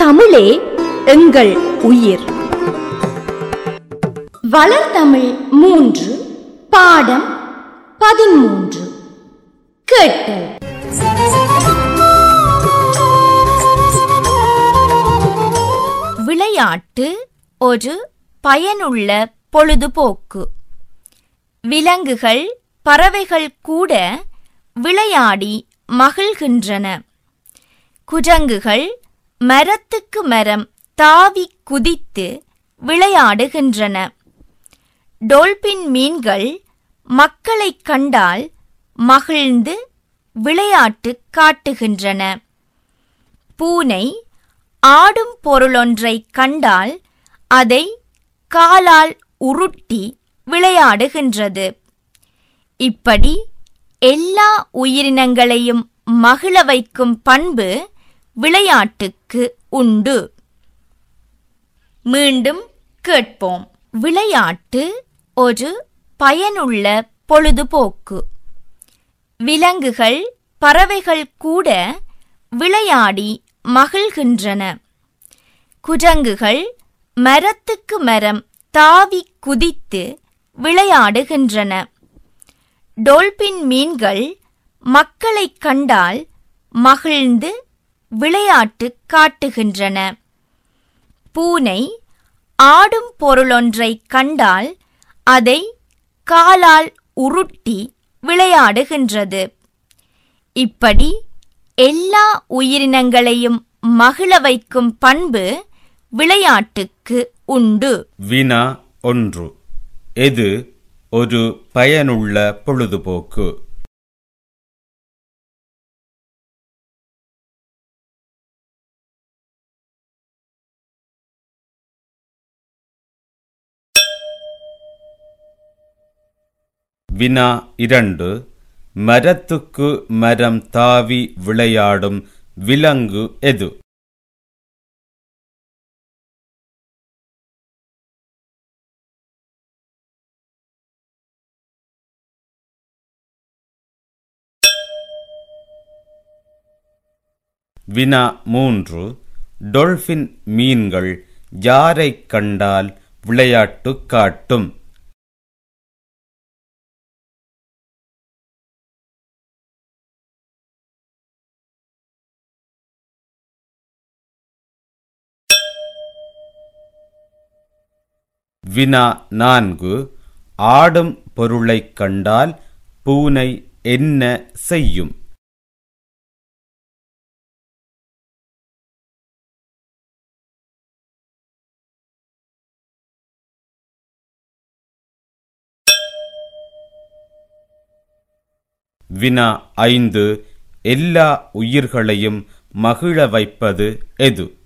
தமிழே எங்கள் உயிர் வளர்தமிழ் மூன்று பாடம் பதிமூன்று கேட்டல் விளையாட்டு ஒரு பயனுள்ள பொழுதுபோக்கு விலங்குகள் பறவைகள் கூட விளையாடி மகிழ்கின்றன குரங்குகள் மரத்துக்கு மரம் தாவி குதித்து விளையாடுகின்றன டோல்பின் மீன்கள் மக்களைக் கண்டால் மகிழ்ந்து விளையாட்டு காட்டுகின்றன பூனை ஆடும் பொருளொன்றைக் கண்டால் அதை காலால் உருட்டி விளையாடுகின்றது இப்படி எல்லா உயிரினங்களையும் மகிழ வைக்கும் பண்பு விளையாட்டுக்கு உண்டு மீண்டும் கேட்போம் விளையாட்டு ஒரு பயனுள்ள பொழுதுபோக்கு விலங்குகள் பறவைகள் கூட விளையாடி மகிழ்கின்றன குரங்குகள் மரத்துக்கு மரம் தாவி குதித்து விளையாடுகின்றன டோல்பின் மீன்கள் மக்களைக் கண்டால் மகிழ்ந்து விளையாட்டு காட்டுகின்றன பூனை ஆடும் பொருளொன்றைக் கண்டால் அதை காலால் உருட்டி விளையாடுகின்றது இப்படி எல்லா உயிரினங்களையும் மகிழ வைக்கும் பண்பு விளையாட்டுக்கு உண்டு வினா ஒன்று எது ஒரு பயனுள்ள பொழுதுபோக்கு வினா இரண்டு மரத்துக்கு மரம் தாவி விளையாடும் விலங்கு எது வினா மூன்று டொல்பின் மீன்கள் யாரைக் கண்டால் விளையாட்டு காட்டும் வினா நான்கு ஆடும் பொருளைக் கண்டால் பூனை என்ன செய்யும் வினா ஐந்து எல்லா உயிர்களையும் மகிழ வைப்பது எது